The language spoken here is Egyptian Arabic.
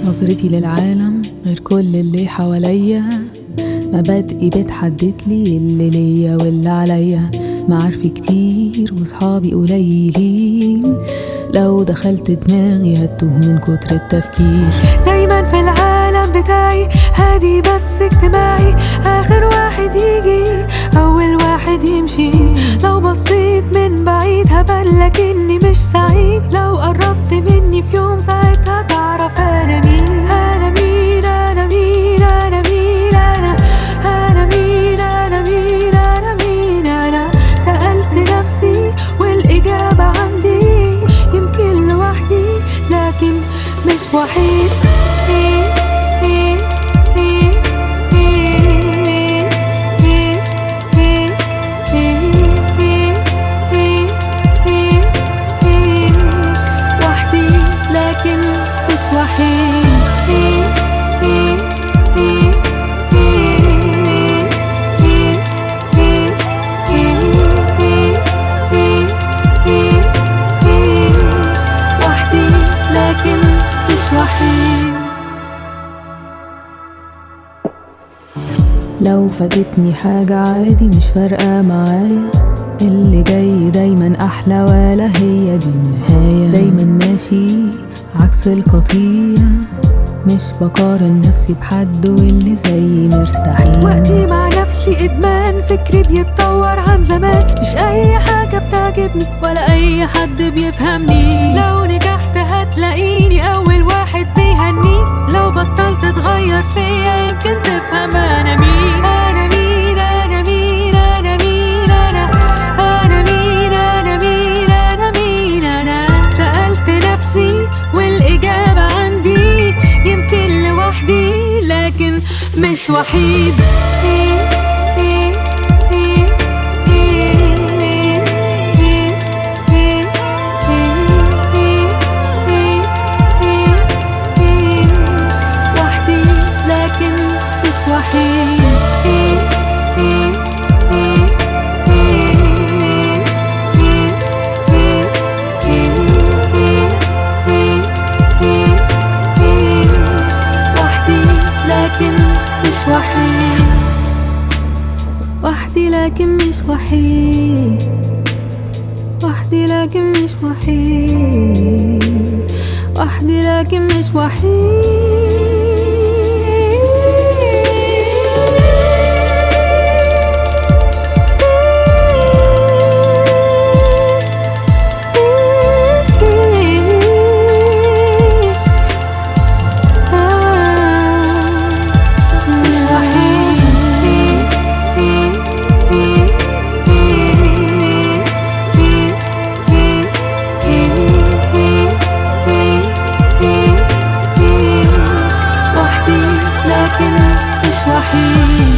نظرتي للعالم غير كل اللي حواليا مبادئي بتحدد لي اللي ليا واللي عليا معارفي كتير وصحابي قليلين لو دخلت دماغي هتوه من كتر التفكير دايما في العالم بتاعي هادي بس اجتماعي اخر واحد يجي اول واحد يمشي لو بصيت من بعيد هبلك اني مش سعيد لو قربت مني في يوم ساعتها تعرف انا مين انا مين انا مين انا مين انا انا مين انا مين انا مين انا سألت نفسي والاجابة عندي يمكن لوحدي لكن مش وحيد وحدي لكن مش وحيد وحدي لكن مش وحيد لو فاتتني حاجة عادي مش فارقة معايا اللي جاي دايما أحلى ولا هي دي النهاية دايما ماشي عكس القطيع مش بقارن نفسي بحد واللي زيي مرتاحين وقتي مع نفسي ادمان فكري بيتطور عن زمان مش اي حاجة بتعجبني ولا اي حد بيفهمني لو نجحت هتلاقيني اول واحد بيهني لو بطلت تغير فيا يمكن تفهم انا مين انا مين انا مين انا مين انا انا مين انا مين انا مين انا سألت نفسي والاجابة عندي يمكن لوحدي لكن مش وحيد وحدي لكن مش وحيد وحدي لكن مش وحيد وحدي لكن مش وحيد وحدي لكن مش وحيد وحدي لكن مش وحيد مش وحيد وحدي لكن مش وحيد